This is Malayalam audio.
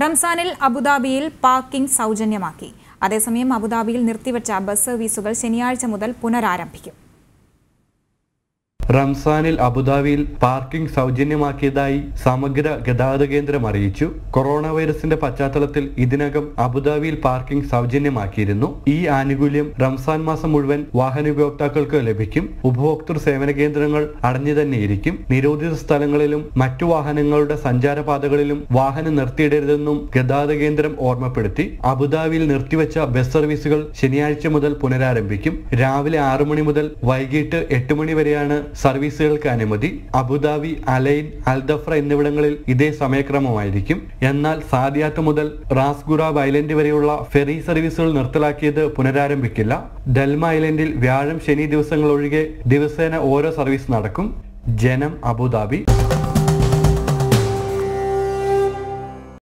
റംസാനിൽ അബുദാബിയിൽ പാർക്കിംഗ് സൗജന്യമാക്കി അതേസമയം അബുദാബിയിൽ നിർത്തിവച്ച ബസ് സർവീസുകൾ ശനിയാഴ്ച മുതൽ പുനരാരംഭിക്കും റംസാനിൽ അബുദാബിയിൽ പാർക്കിംഗ് സൗജന്യമാക്കിയതായി സമഗ്ര ഗതാഗത കേന്ദ്രം അറിയിച്ചു കൊറോണ വൈറസിന്റെ പശ്ചാത്തലത്തിൽ ഇതിനകം അബുദാബിയിൽ പാർക്കിംഗ് സൗജന്യമാക്കിയിരുന്നു ഈ ആനുകൂല്യം റംസാൻ മാസം മുഴുവൻ വാഹന ഉപയോക്താക്കൾക്ക് ലഭിക്കും ഉപഭോക്തൃ സേവന കേന്ദ്രങ്ങൾ അടഞ്ഞു തന്നെയിരിക്കും നിരോധിത സ്ഥലങ്ങളിലും മറ്റു വാഹനങ്ങളുടെ സഞ്ചാരപാതകളിലും വാഹനം നിർത്തിയിടരുതെന്നും ഗതാഗത കേന്ദ്രം ഓർമ്മപ്പെടുത്തി അബുദാബിയിൽ നിർത്തിവെച്ച ബസ് സർവീസുകൾ ശനിയാഴ്ച മുതൽ പുനരാരംഭിക്കും രാവിലെ ആറു മണി മുതൽ വൈകിട്ട് എട്ട് മണി വരെയാണ് സർവീസുകൾക്ക് അനുമതി അബുദാബി അലൈൻ അൽദഫ്ര എന്നിവിടങ്ങളിൽ ഇതേ സമയക്രമമായിരിക്കും എന്നാൽ സാദിയാത്ത് മുതൽ റാസ്ഗുറാബ് ഐലൻഡ് വരെയുള്ള ഫെറി സർവീസുകൾ നിർത്തലാക്കിയത് പുനരാരംഭിക്കില്ല ഡൽമ ഐലൻഡിൽ വ്യാഴം ശനി ദിവസങ്ങൾ ഒഴികെ ദിവസേന ഓരോ സർവീസ് നടക്കും ജനം അബുദാബി